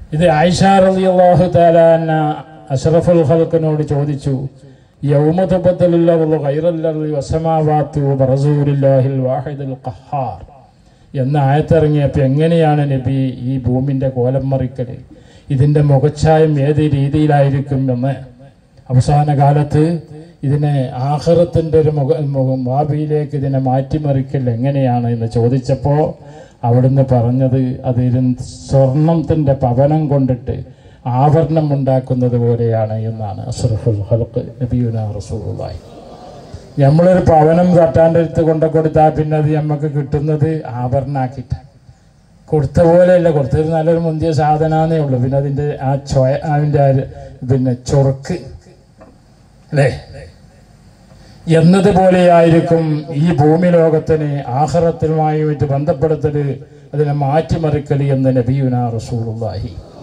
ഇത് ആയിഷ റളിയല്ലാഹു തആല അന്ന അഷ്റഫുൽ ഖൽഖിനോട് ചോദിച്ചു യൗമ തബദ്ദലുല്ലാഹു ഖൈറൽ അർളി വസമാവാത്തു ബറസൂലില്ലാഹിൽ വാഹിദുൽ ഖഹാർ എന്ന ആയത്തിറങ്ങിയപ്പോൾ എങ്ങനെയാണ് നബി ഈ ഭൂമിൻ്റെ കോലം മറിക്കൽ ഇതിൻ്റെ മുഖച്ഛായം ഏത് രീതിയിലായിരിക്കും എന്ന് അവസാന കാലത്ത് ഇതിനെ ആഹ്റത്തിൻ്റെ ഒരു മുഖ മുഖം ഭാവിയിലേക്ക് ഇതിനെ മാറ്റിമറിക്കൽ എങ്ങനെയാണ് എന്ന് ചോദിച്ചപ്പോൾ അവിടുന്ന് പറഞ്ഞത് അത് സ്വർണത്തിൻ്റെ പവനം കൊണ്ടിട്ട് ആഭരണം ഉണ്ടാക്കുന്നത് പോലെയാണ് എന്നാണ് അസ്രഫുൽ ഹൽക്ക് നബിയുന റസൂലുള്ളാഹി നമ്മളൊരു പവനം തട്ടാൻ്റെ അടുത്ത് കൊണ്ട കൊടുത്താൽ പിന്നെ അത് നമുക്ക് കിട്ടുന്നത് ആഭരണാക്കിയിട്ട് കൊടുത്ത പോലെയല്ല കൊടുത്തത് നല്ലൊരു മുന്തിയ സാധനമാണേ ഉള്ളൂ പിന്നെ അതിൻ്റെ ആ ചൊയ അതിൻ്റെ ആ ഒരു പിന്നെ ചൊറുക്ക് അല്ലേ എന്നതുപോലെയായിരിക്കും ഈ ഭൂമി ലോകത്തിന് ആഹ്റത്തിനുമായിട്ട് ബന്ധപ്പെടുത്തൽ അതിനെ മാറ്റിമറിക്കൽ എന്ന് നബിയുന റസൂലുള്ളാഹി